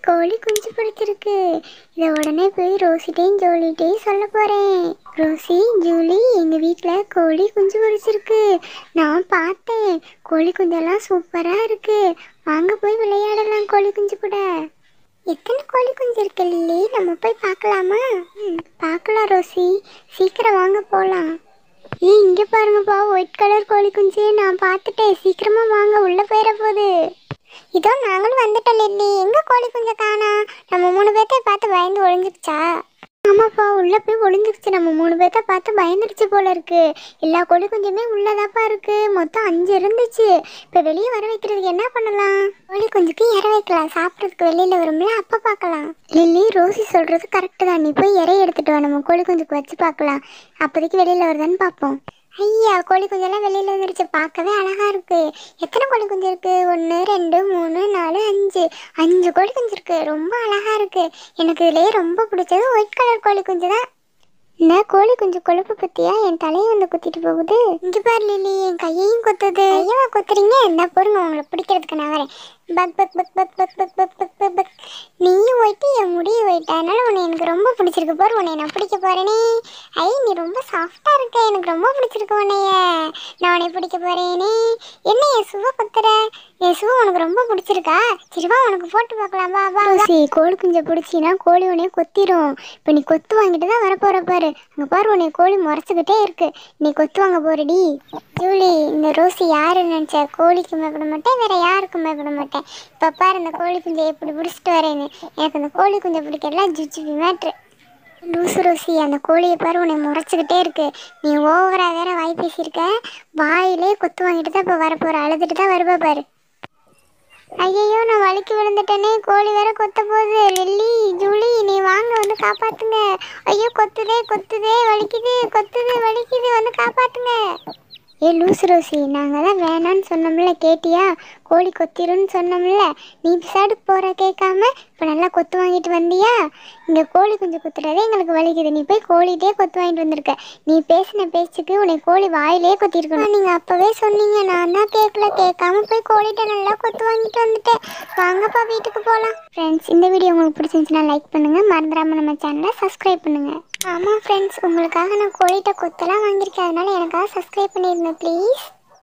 கோழி குஞ்சு பிடிச்சிருக்கு இதை உடனே போய் ரோசிட்டையும் ஜோலிட்டையும் சொல்ல போகிறேன் ரோசி ஜூலி எங்கள் வீட்டில் கோழி குஞ்சு பிடிச்சிருக்கு நான் பார்த்தேன் கோழி குஞ்செல்லாம் சூப்பராக இருக்கு வாங்க போய் விளையாடலாம் கோழி குஞ்சு கூட எத்தனை கோழி குஞ்சு இருக்கு லில்லி நம்ம போய் பார்க்கலாமா ம் பார்க்கலாம் ரோசி சீக்கிரம் வாங்க போகலாம் ஏய் இங்கே பாருங்கப்பா ஒயிட் கலர் கோழி குஞ்சு நான் பார்த்துட்டேன் சீக்கிரமா வாங்க உள்ளே போயிட போகுது இதோ நாங்களும் வந்துட்டோம் லில்லி எங்க கோழி குஞ்ச காணா நம்ம மூணு பேர்த்த பார்த்து பயந்து ஒளிஞ்சிருச்சா ஆமாப்பா உள்ள போய் ஒளிஞ்சிருச்சு நம்ம மூணு பேர்த்த பார்த்து பயந்துருச்சு போல இருக்கு எல்லா கோழி குஞ்சுமே உள்ளதாப்பா இருக்கு மொத்தம் அஞ்சு இருந்துச்சு இப்போ வெளியே வர வைக்கிறதுக்கு என்ன பண்ணலாம் கோழி குஞ்சுக்கு இற வைக்கலாம் சாப்பிட்றதுக்கு வெளியில வரும்ல அப்ப பார்க்கலாம் லில்லி ரோசி சொல்றது கரெக்டு தான் நீ போய் இறைய எடுத்துட்டு வா நம்ம கோழி குஞ்சுக்கு வச்சு பார்க்கலாம் அப்போதைக்கு வெளியில வருதான்னு பார்ப்போம் ஐயா கோழி குஞ்செல்லாம் வெளியில வந்துருச்சு பார்க்கவே அழகா இருக்கு எத்தனை கோழி குஞ்சு இருக்கு ஒன்று ரெண்டு மூணு நாலு அஞ்சு அஞ்சு கோழி குஞ்சு இருக்கு ரொம்ப அழகா இருக்கு எனக்கு இதுலயே ரொம்ப பிடிச்சது ஒயிட் கலர் கோழி குஞ்சு தான் என்ன கோழி குஞ்சு கொழுப்பு பத்தியா என் தலையை வந்து குத்திட்டு போகுது இங்க பாரு லிலி என் கையையும் குத்துது ஐயோ குத்துறீங்க என்ன பொருங்க உங்களை பிடிக்கிறதுக்கு நான் வரேன் பக் பக் பக் பக் பக் பக் பக் பக் பக் பக் நீயும் ஒயிட்டு என் முடியும் ஒயிட் அதனால உன்னை எனக்கு ரொம்ப பிடிச்சிருக்கு பாரு உன்னை நான் பிடிக்க போறேனே ஐ நீ ரொம்ப சாஃப்டா இருக்க எனக்கு ரொம்ப பிடிச்சிருக்கு உன்னைய நான் உன்னை பிடிக்க போறேனே என்ன என் சுவ குத்துற என் சுவ உனக்கு ரொம்ப பிடிச்சிருக்கா சரி வா உனக்கு போட்டு பார்க்கலாம் வா வா ரோசி கோழி குஞ்சை பிடிச்சினா கோழி உன்னைய கொத்திரும் இப்போ நீ கொத்து வாங்கிட்டு தான் வரப்போற பாரு அங்கே பாரு உன்னை கோழி முறைச்சிக்கிட்டே இருக்கு நீ கொத்து வாங்க போறடி ஜூலி இந்த ரோசி யாரு நினைச்ச கோழிக்கு பயப்பட மாட்டேன் வேற யாருக்கும் பயப்பட மாட்டேன் இப்போ பாரு இந்த கோழி குஞ்சை எப்படி பிடிச்சிட்டு வரேன்னு எனக்கு அந்த கோழி குஞ்சை பிடிக்கிறதுலாம் ஜிஜிபி மேட்ரு லூசு ரோசி அந்த கோழியை பாரு உன்னை முறைச்சிக்கிட்டே இருக்கு நீ ஓவரா வேற வாய் பேசியிருக்க வாயிலே கொத்து வாங்கிட்டு தான் இப்போ வரப்போற அழுதுட்டு தான் வருவா பாரு ஐயையோ நான் வலிக்கு விழுந்துட்டேனே கோழி வேற கொத்த போகுது லில்லி ஜூலி நீ வாங்க வந்து காப்பாத்துங்க ஐயோ கொத்துதே கொத்துதே வலிக்குது கொத்துது வலிக்குது வந்து காப்பாத்துங்க ஏ லூசு ரோசி நாங்கள் தான் வேணான்னு சொன்னோம்ல கேட்டியா கோழி கொத்திரும்னு சொன்னோம்ல நீ பிசாடுக்கு போகிற கேட்காம இப்போ நல்லா கொத்து வாங்கிட்டு வந்தியா இங்கே கோழி குஞ்சு குத்துறதே எங்களுக்கு வலிக்குது நீ போய் கோழிட்டே கொத்து வாங்கிட்டு வந்திருக்க நீ பேசின பேச்சுக்கு உன்னை கோழி வாயிலே கொத்திருக்கணும் நீங்கள் அப்போவே சொன்னீங்க நான் தான் கேட்கல கேட்காம போய் கோழிட்ட நல்லா கொத்து வாங்கிட்டு வந்துட்டேன் வாங்கப்பா வீட்டுக்கு போகலாம் ஃப்ரெண்ட்ஸ் இந்த வீடியோ உங்களுக்கு பிடிச்சிருந்துச்சுன்னா லைக் பண்ணுங்கள் மறந்துடாமல் நம்ம சேனலை சப்ஸ்கிரைப் பண்ணுங்கள் ஆமாம் ஃப்ரெண்ட்ஸ் உங்களுக்காக நான் கோழிட்ட கொத்தெல்லாம் வாங்கியிருக்கேன் அதனால எனக்காக சப்ஸ்கிரைப் பண்ணிடுங்க ப்ளீஸ்